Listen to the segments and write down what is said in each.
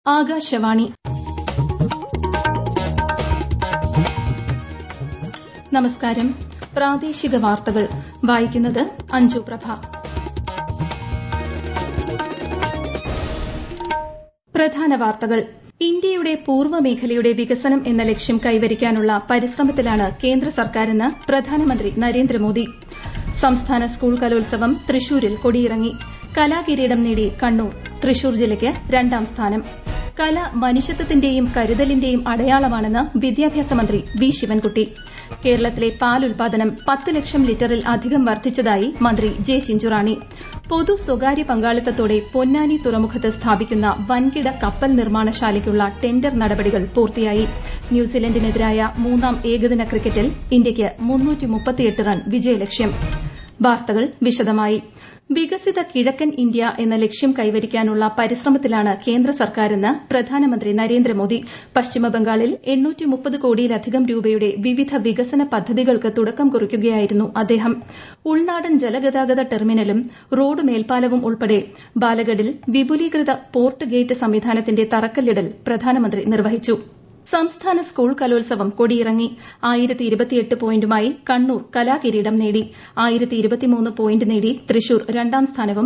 ആകാശവാണി നമസ്കാരം പ്രാദേശിക വാർത്തകൾ വായിക്കുന്നത് അഞ്ജു പ്രഭ പ്രധാന വാർത്തകൾ ഇന്ത്യയുടെ പൂർവ്വ മേഖലയുടെ വികസനം എന്ന ലക്ഷ്യം കൈവരിക്കാനുള്ള പരിശ്രമത്തിലാണ് കേന്ദ്ര സർക്കാരെന്ന് പ്രധാനമന്ത്രി നരേന്ദ്രമോദി സംസ്ഥാന സ്കൂൾ കലോത്സവം തൃശൂരിൽ കൊടിയിറങ്ങി കലാകിരീടം നേടി കണ്ണൂർ തൃശൂർ ജില്ലയ്ക്ക് രണ്ടാം സ്ഥാനം കല മനുഷ്യത്വത്തിന്റെയും കരുതലിന്റെയും അടയാളമാണെന്ന് വിദ്യാഭ്യാസ മന്ത്രി വി ശിവൻകുട്ടി കേരളത്തിലെ പാൽ ഉൽപാദനം പത്ത് ലക്ഷം ലിറ്ററിൽ അധികം വർദ്ധിച്ചതായി മന്ത്രി ജെ ചിഞ്ചുറാണി പൊതു സ്വകാര്യ പങ്കാളിത്തത്തോടെ പൊന്നാനി തുറമുഖത്ത് സ്ഥാപിക്കുന്ന വൻകിട കപ്പൽ നിർമ്മാണശാലയ്ക്കുള്ള ടെൻഡർ നടപടികൾ പൂർത്തിയായി ന്യൂസിലൻഡിനെതിരായ മൂന്നാം ഏകദിന ക്രിക്കറ്റിൽ ഇന്ത്യയ്ക്ക് റൺ വിജയലക്ഷ്യം വാർത്തകൾ വിശദമായി വികസിത കിഴക്കൻ ഇന്ത്യ എന്ന ലക്ഷ്യം കൈവരിക്കാനുള്ള പരിശ്രമത്തിലാണ് കേന്ദ്ര സർക്കാരെന്ന് പ്രധാനമന്ത്രി നരേന്ദ്രമോദി പശ്ചിമബംഗാളിൽ കോടിയിലധികം രൂപയുടെ വിവിധ വികസന പദ്ധതികൾക്ക് തുടക്കം കുറിക്കുകയായിരുന്നു അദ്ദേഹം ഉൾനാടൻ ജലഗതാഗത ടെർമിനലും റോഡ് മേൽപ്പാലവും ഉൾപ്പെടെ ബാലഗഡിൽ വിപുലീകൃത പോർട്ട് ഗേറ്റ് സംവിധാനത്തിന്റെ തറക്കല്ലിടൽ പ്രധാനമന്ത്രി നിർവഹിച്ചു സംസ്ഥാന സ്കൂൾ കലോത്സവം കൊടിയിറങ്ങി പോയിന്റുമായി കണ്ണൂർ കലാകിരീടം നേടി പോയിന്റ് നേടി തൃശൂർ രണ്ടാം സ്ഥാനവും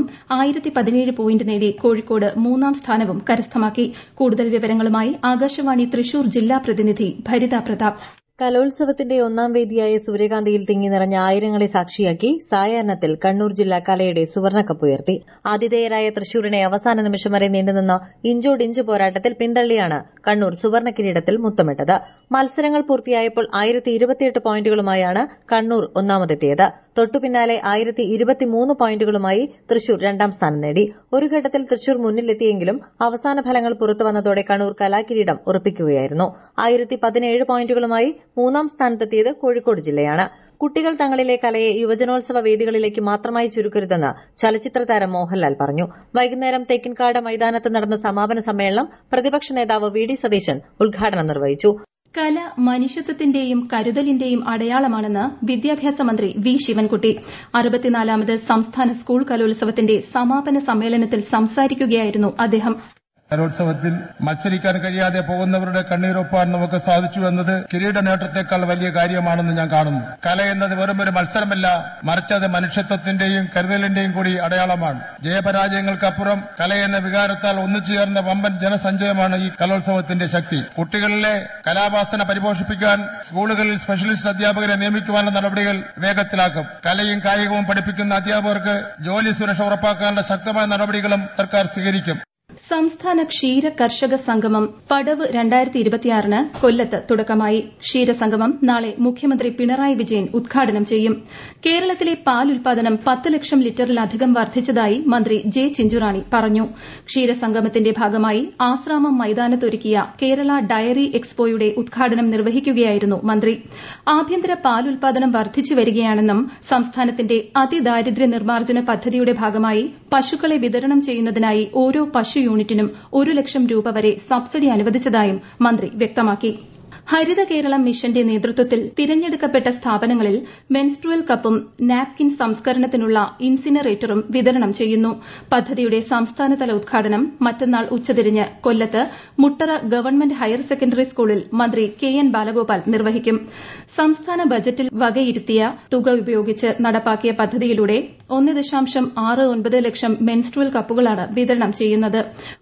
പോയിന്റ് നേടി കോഴിക്കോട് മൂന്നാം സ്ഥാനവും കരസ്ഥമാക്കി കൂടുതൽ വിവരങ്ങളുമായി ആകാശവാണി തൃശൂർ ജില്ലാ പ്രതിനിധി ഭരിത പ്രതാപ് കലോത്സവത്തിന്റെ ഒന്നാം വേദിയായ സൂര്യകാന്തിയിൽ തിങ്ങി നിറഞ്ഞ ആയിരങ്ങളെ സാക്ഷിയാക്കി സായാഹ്നത്തിൽ കണ്ണൂർ ജില്ല കലയുടെ സുവർണക്കപ്പ് ഉയർത്തി ആതിഥേയരായ തൃശൂരിനെ അവസാന നിമിഷം വരെ നീണ്ടുനിന്ന ഇഞ്ചോടിഞ്ച് പോരാട്ടത്തിൽ പിന്തള്ളിയാണ് കണ്ണൂർ സുവർണ കിരീടത്തിൽ മുത്തമിട്ടത് മത്സരങ്ങൾ പൂർത്തിയായപ്പോൾ ആയിരത്തി ഇരുപത്തിയെട്ട് പോയിന്റുകളുമായാണ് കണ്ണൂർ ഒന്നാമതെത്തിയത് തൊട്ടുപിന്നാലെ ആയിരത്തി ഇരുപത്തിമൂന്ന് പോയിന്റുകളുമായി തൃശൂർ രണ്ടാം സ്ഥാനം നേടി ഒരു ഘട്ടത്തിൽ തൃശൂർ മുന്നിലെത്തിയെങ്കിലും അവസാന ഫലങ്ങൾ പുറത്തുവന്നതോടെ കണ്ണൂർ കലാകിരീടം ഉറപ്പിക്കുകയായിരുന്നു ആയിരത്തി പതിനേഴ് പോയിന്റുകളുമായി മൂന്നാം സ്ഥാനത്തെത്തിയത് കോഴിക്കോട് ജില്ലയാണ് കുട്ടികൾ തങ്ങളിലെ കലയെ യുവജനോത്സവ വേദികളിലേക്ക് മാത്രമായി ചുരുക്കരുതെന്ന് ചലച്ചിത്ര താരം മോഹൻലാൽ പറഞ്ഞു വൈകുന്നേരം തെക്കിൻകാട് മൈതാനത്ത് നടന്ന സമാപന സമ്മേളനം പ്രതിപക്ഷ നേതാവ് വി ഡി സതീശൻ ഉദ്ഘാടനം നിർവഹിച്ചു കല മനുഷ്യത്വത്തിന്റെയും കരുതലിന്റെയും അടയാളമാണെന്ന് വിദ്യാഭ്യാസ മന്ത്രി വി ശിവൻകുട്ടി അറുപത്തിനാലാമത് സംസ്ഥാന സ്കൂൾ കലോത്സവത്തിന്റെ സമാപന സമ്മേളനത്തിൽ സംസാരിക്കുകയായിരുന്നു അദ്ദേഹം കലോത്സവത്തിൽ മത്സരിക്കാൻ കഴിയാതെ പോകുന്നവരുടെ കണ്ണീരൊപ്പാൻ നമുക്ക് സാധിച്ചു എന്നത് കിരീട നേട്ടത്തെക്കാൾ വലിയ കാര്യമാണെന്ന് ഞാൻ കാണുന്നു കല എന്നത് വെറും ഒരു മത്സരമല്ല മറിച്ച് അത് മനുഷ്യത്വത്തിന്റെയും കരുതലിന്റെയും കൂടി അടയാളമാണ് ജയപരാജയങ്ങൾക്കപ്പുറം കല എന്ന വികാരത്താൽ ഒന്നിച്ചു ചേർന്ന വമ്പൻ ജനസഞ്ചയമാണ് ഈ കലോത്സവത്തിന്റെ ശക്തി കുട്ടികളിലെ കലാവാസന പരിപോഷിപ്പിക്കാൻ സ്കൂളുകളിൽ സ്പെഷ്യലിസ്റ്റ് അധ്യാപകരെ നിയമിക്കുവാനുള്ള നടപടികൾ വേഗത്തിലാക്കും കലയും കായികവും പഠിപ്പിക്കുന്ന അധ്യാപകർക്ക് ജോലി സുരക്ഷ ഉറപ്പാക്കാനുള്ള ശക്തമായ നടപടികളും സർക്കാർ സ്വീകരിക്കും സംസ്ഥാന ക്ഷീര കർഷക സംഗമം പടവ് രണ്ടായിരത്തി ഇരുപത്തിയാറിന് കൊല്ലത്ത് തുടക്കമായി ക്ഷീരസംഗമം നാളെ മുഖ്യമന്ത്രി പിണറായി വിജയൻ ഉദ്ഘാടനം ചെയ്യും കേരളത്തിലെ പാൽ ഉൽപാദനം പത്ത് ലക്ഷം ലിറ്ററിലധികം വർദ്ധിച്ചതായി മന്ത്രി ജെ ചിഞ്ചുറാണി പറഞ്ഞു ക്ഷീരസംഗമത്തിന്റെ ഭാഗമായി ആശ്രാമം മൈതാനത്തൊരുക്കിയ കേരള ഡയറി എക്സ്പോയുടെ ഉദ്ഘാടനം നിർവഹിക്കുകയായിരുന്നു മന്ത്രി ആഭ്യന്തര പാൽ ഉൽപാദനം വർദ്ധിച്ചു വരികയാണെന്നും സംസ്ഥാനത്തിന്റെ അതിദാരിദ്ര്യ നിർമ്മാർജ്ജന പദ്ധതിയുടെ ഭാഗമായി പശുക്കളെ വിതരണം ചെയ്യുന്നതിനായി ഓരോ പശു യൂണിറ്റിനും ഒരു ലക്ഷം രൂപ വരെ സബ്സിഡി അനുവദിച്ചതായും മന്ത്രി വ്യക്തമാക്കി ഹരിത കേരളം മിഷന്റെ നേതൃത്വത്തിൽ തിരഞ്ഞെടുക്കപ്പെട്ട സ്ഥാപനങ്ങളിൽ മെൻസ്ട്രുവൽ കപ്പും നാപ്കിൻ സംസ്കരണത്തിനുള്ള ഇൻസിനറേറ്ററും വിതരണം ചെയ്യുന്നു പദ്ധതിയുടെ സംസ്ഥാനതല ഉദ്ഘാടനം മറ്റന്നാൾ ഉച്ചതിരിഞ്ഞ് കൊല്ലത്ത് മുട്ടറ ഗവൺമെന്റ് ഹയർ സെക്കൻഡറി സ്കൂളിൽ മന്ത്രി കെ എൻ ബാലഗോപാൽ നിർവഹിക്കും സംസ്ഥാന ബജറ്റിൽ വകയിരുത്തിയ തുക ഉപയോഗിച്ച് നടപ്പാക്കിയ പദ്ധതിയിലൂടെ ഒന്ന് ദശാംശം ആറ് ഒൻപത് ലക്ഷം മെൻസ്ട്രുവൽ കപ്പുകളാണ് വിതരണം ചെയ്യുന്നത്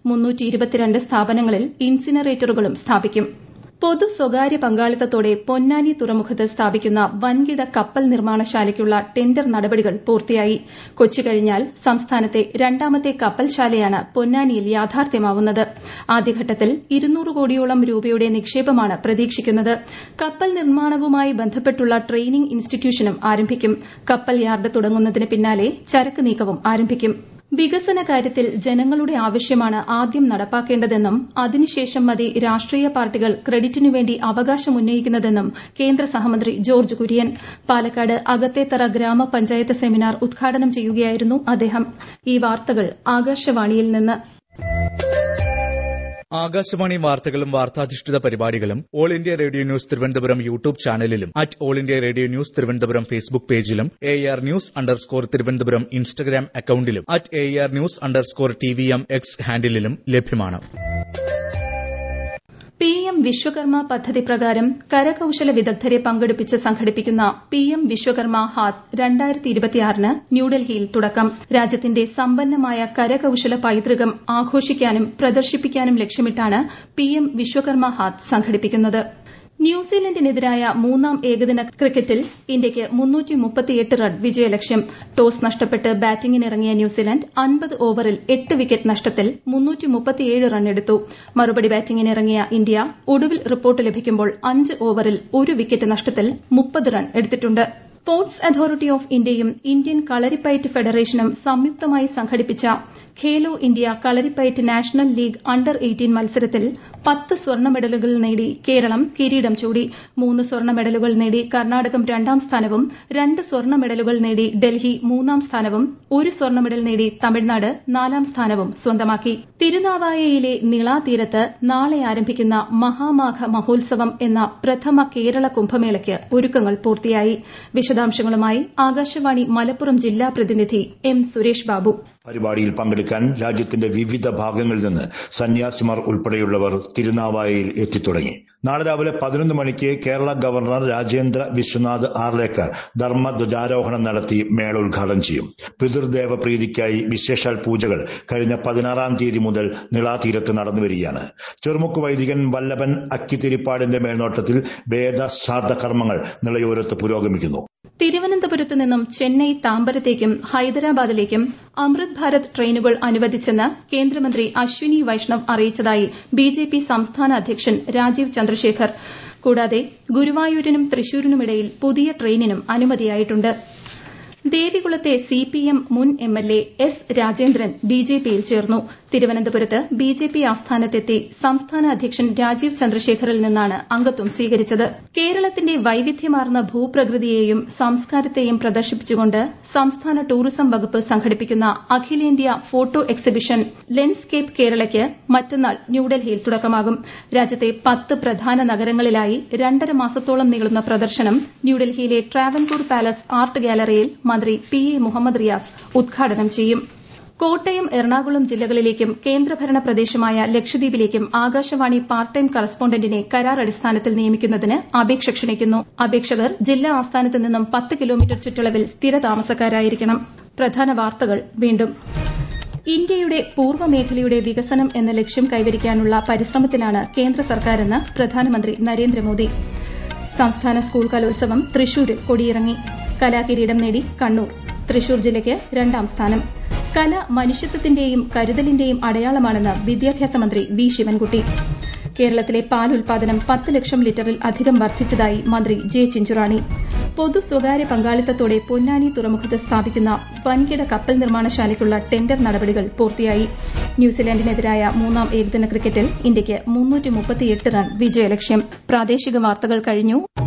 സ്ഥാപനങ്ങളിൽ ഇൻസിനറേറ്ററുകളും സ്ഥാപിക്കും പൊതു സ്വകാര്യ പങ്കാളിത്തത്തോടെ പൊന്നാനി തുറമുഖത്ത് സ്ഥാപിക്കുന്ന വൻകിട കപ്പൽ നിർമ്മാണശാലയ്ക്കുള്ള ടെൻഡർ നടപടികൾ പൂർത്തിയായി കൊച്ചി കഴിഞ്ഞാൽ സംസ്ഥാനത്തെ രണ്ടാമത്തെ കപ്പൽശാലയാണ് പൊന്നാനിയിൽ യാഥാർത്ഥ്യമാവുന്നത് ആദ്യഘട്ടത്തിൽ ഇരുന്നൂറ് കോടിയോളം രൂപയുടെ നിക്ഷേപമാണ് പ്രതീക്ഷിക്കുന്നത് കപ്പൽ നിർമ്മാണവുമായി ബന്ധപ്പെട്ടുള്ള ട്രെയിനിംഗ് ഇൻസ്റ്റിറ്റ്യൂഷനും ആരംഭിക്കും കപ്പൽ യാർഡ് തുടങ്ങുന്നതിന് പിന്നാലെ ചരക്ക് നീക്കവും ആരംഭിക്കും വികസന കാര്യത്തിൽ ജനങ്ങളുടെ ആവശ്യമാണ് ആദ്യം നടപ്പാക്കേണ്ടതെന്നും അതിനുശേഷം മതി രാഷ്ട്രീയ പാർട്ടികൾ ക്രെഡിറ്റിനുവേണ്ടി അവകാശമുന്നയിക്കുന്നതെന്നും കേന്ദ്ര സഹമന്ത്രി ജോർജ് കുര്യൻ പാലക്കാട് അകത്തേത്തറ ഗ്രാമപഞ്ചായത്ത് സെമിനാർ ഉദ്ഘാടനം ചെയ്യുകയായിരുന്നു അദ്ദേഹം ഈ വാർത്തകൾ ആകാശവാണിയിൽ നിന്ന് ആകാശവാണി വാർത്തകളും വാർത്താധിഷ്ഠിത പരിപാടികളും all India radio news Thiruvananthapuram YouTube ചാനലിലും at all India radio news Thiruvananthapuram Facebook പേജിലും A R news underscore Thiruvananthapuram Instagram അക്കൌണ്ടിലും at A R news underscore T V M X ഹാൻഡിലും ലഭ്യമാണ് എം വിശ്വകർമ്മ പദ്ധതി പ്രകാരം കരകൌശല വിദഗ്ധരെ പങ്കെടുപ്പിച്ച് സംഘടിപ്പിക്കുന്ന പി എം വിശ്വകർമ്മ ഹാത്ത് രണ്ടായിരത്തി ഇരുപത്തിയാറിന് ന്യൂഡൽഹിയിൽ തുടക്കം രാജ്യത്തിന്റെ സമ്പന്നമായ കരകൌശല പൈതൃകം ആഘോഷിക്കാനും പ്രദർശിപ്പിക്കാനും ലക്ഷ്യമിട്ടാണ് പി എം വിശ്വകർമ്മ ഹാത്ത് സംഘടിപ്പിക്കുന്നത് ന്യൂസിലൻഡിനെതിരായ മൂന്നാം ഏകദിന ക്രിക്കറ്റിൽ ഇന്ത്യയ്ക്ക് റൺ വിജയലക്ഷ്യം ടോസ് നഷ്ടപ്പെട്ട് ബാറ്റിംഗിനിറങ്ങിയ ന്യൂസിലൻഡ് അൻപത് ഓവറിൽ എട്ട് വിക്കറ്റ് നഷ്ടത്തിൽ റണ്ണെടുത്തു മറുപടി ബാറ്റിംഗിനിറങ്ങിയ ഇന്ത്യ ഒടുവിൽ റിപ്പോർട്ട് ലഭിക്കുമ്പോൾ അഞ്ച് ഓവറിൽ ഒരു വിക്കറ്റ് നഷ്ടത്തിൽ മുപ്പത് റൺ എടുത്തിട്ടുണ്ട് സ്പോർട്സ് അതോറിറ്റി ഓഫ് ഇന്ത്യയും ഇന്ത്യൻ കളരിപ്പയറ്റ് ഫെഡറേഷനും സംയുക്തമായി സംഘടിപ്പിച്ച Khelo India Kalaripayattu national league under eighteen മത്സരത്തിൽ പത്ത് സ്വർണ്ണ മെഡലുകൾ നേടി കേരളം കിരീടം ചൂടി മൂന്ന് സ്വർണ്ണ മെഡലുകൾ നേടി കർണാടകം രണ്ടാം സ്ഥാനവും രണ്ട് സ്വർണ്ണ മെഡലുകൾ നേടി ഡൽഹി മൂന്നാം സ്ഥാനവും ഒരു സ്വർണ്ണ മെഡൽ നേടി തമിഴ്നാട് നാലാം സ്ഥാനവും സ്വന്തമാക്കി തിരുനാവായയിലെ നിളാതീരത്ത് നാളെ ആരംഭിക്കുന്ന മഹാമാഘ മഹോത്സവം എന്ന പ്രഥമ കേരള കുംഭമേളയ്ക്ക് ഒരുക്കങ്ങൾ പൂർത്തിയായി വിശദാംശങ്ങളുമായി ആകാശവാണി മലപ്പുറം ജില്ലാ പ്രതിനിധി എം സുരേഷ് ബാബു പരിപാടിയിൽ പങ്കെടുക്കാൻ രാജ്യത്തിന്റെ വിവിധ ഭാഗങ്ങളിൽ നിന്ന് സന്യാസിമാർ ഉൾപ്പെടെയുള്ളവർ തിരുനാവായയിൽ എത്തിത്തുടങ്ങി നാളെ രാവിലെ പതിനൊന്ന് മണിക്ക് കേരള ഗവർണർ രാജേന്ദ്ര വിശ്വനാഥ് ആർലേക്കർ ധർമ്മധ്വജാരോഹണം നടത്തി മേള ഉദ്ഘാടനം ചെയ്യും പിതൃദേവ പ്രീതിക്കായി വിശേഷാൽ പൂജകൾ കഴിഞ്ഞ പതിനാറാം തീയതി മുതൽ നിളാതീരത്ത് നടന്നുവരികയാണ് ചെറുമുക്ക് വൈദികൻ വല്ലഭൻ അക്കിത്തിരിപ്പാടിന്റെ മേൽനോട്ടത്തിൽ വേദ ശ്രാദ്ധ കർമ്മങ്ങൾ നിളയോരത്ത് പുരോഗമിക്കുന്നു തിരുവനന്തപുരത്ത് നിന്നും ചെന്നൈ താമ്പരത്തേക്കും ഹൈദരാബാദിലേക്കും അമൃത് ഭാരത് ട്രെയിനുകൾ അനുവദിച്ചെന്ന് കേന്ദ്രമന്ത്രി അശ്വിനി വൈഷ്ണവ് അറിയിച്ചതായി ബിജെപി സംസ്ഥാന അധ്യക്ഷൻ രാജീവ് ചന്ദ്രശേഖർ കൂടാതെ ഗുരുവായൂരിനും തൃശൂരിനുമിടയിൽ പുതിയ ട്രെയിനിനും അനുമതിയായിട്ടുണ്ട് ദേവികുളത്തെ സിപിഎം മുൻ എംഎൽഎ എസ് രാജേന്ദ്രൻ ബിജെപിയിൽ ചേർന്നു തിരുവനന്തപുരത്ത് ബിജെപി ആസ്ഥാനത്തെത്തി സംസ്ഥാന അധ്യക്ഷൻ രാജീവ് ചന്ദ്രശേഖറിൽ നിന്നാണ് അംഗത്വം സ്വീകരിച്ചത് കേരളത്തിന്റെ വൈവിധ്യമാർന്ന ഭൂപ്രകൃതിയെയും സംസ്കാരത്തെയും പ്രദർശിപ്പിച്ചുകൊണ്ട് സംസ്ഥാന ടൂറിസം വകുപ്പ് സംഘടിപ്പിക്കുന്ന അഖിലേന്ത്യാ ഫോട്ടോ എക്സിബിഷൻ ലെൻഡ്സ്കേപ്പ് കേരളയ്ക്ക് മറ്റന്നാൾ ന്യൂഡൽഹിയിൽ തുടക്കമാകും രാജ്യത്തെ പത്ത് പ്രധാന നഗരങ്ങളിലായി രണ്ടര മാസത്തോളം നീളുന്ന പ്രദർശനം ന്യൂഡൽഹിയിലെ ട്രാവൻകൂർ പാലസ് ആർട്ട് ഗാലറിയിൽ മന്ത്രി പി എ മുഹമ്മദ് റിയാസ് ഉദ്ഘാടനം ചെയ്യും കോട്ടയം എറണാകുളം ജില്ലകളിലേക്കും കേന്ദ്രഭരണ പ്രദേശമായ ലക്ഷദ്വീപിലേക്കും ആകാശവാണി പാർട്ട് ടൈം കറസ്പോണ്ടന്റിനെ കരാർ അടിസ്ഥാനത്തിൽ നിയമിക്കുന്നതിന് അപേക്ഷ ക്ഷണിക്കുന്നു അപേക്ഷകർ ജില്ലാ ആസ്ഥാനത്ത് നിന്നും പത്ത് കിലോമീറ്റർ ചുറ്റളവിൽ സ്ഥിര താമസക്കാരായിരിക്കണം പ്രധാന വാർത്തകൾ വീണ്ടും ഇന്ത്യയുടെ പൂർവ്വ മേഖലയുടെ വികസനം എന്ന ലക്ഷ്യം കൈവരിക്കാനുള്ള പരിശ്രമത്തിലാണ് കേന്ദ്ര സർക്കാരെന്ന് പ്രധാനമന്ത്രി നരേന്ദ്രമോദി സംസ്ഥാന സ്കൂൾ കലോത്സവം തൃശൂരിൽ കൊടിയിറങ്ങി കലാകിരീടം നേടി കണ്ണൂർ തൃശൂർ ജില്ലയ്ക്ക് രണ്ടാം സ്ഥാനം കല മനുഷ്യത്വത്തിന്റെയും കരുതലിന്റെയും അടയാളമാണെന്ന് വിദ്യാഭ്യാസ മന്ത്രി വി ശിവൻകുട്ടി കേരളത്തിലെ പാൽ ഉൽപാദനം പത്ത് ലക്ഷം ലിറ്ററിൽ അധികം വർദ്ധിച്ചതായി മന്ത്രി ജെ ചിഞ്ചുറാണി പൊതു സ്വകാര്യ പങ്കാളിത്തത്തോടെ പൊന്നാനി തുറമുഖത്ത് സ്ഥാപിക്കുന്ന വൻകിട കപ്പൽ നിർമ്മാണശാലയ്ക്കുള്ള ടെൻഡർ നടപടികൾ പൂർത്തിയായി ന്യൂസിലാൻഡിനെതിരായ മൂന്നാം ഏകദിന ക്രിക്കറ്റിൽ ഇന്ത്യയ്ക്ക് റൺ വിജയലക്ഷ്യം പ്രാദേശിക വാർത്തകൾ കഴിഞ്ഞു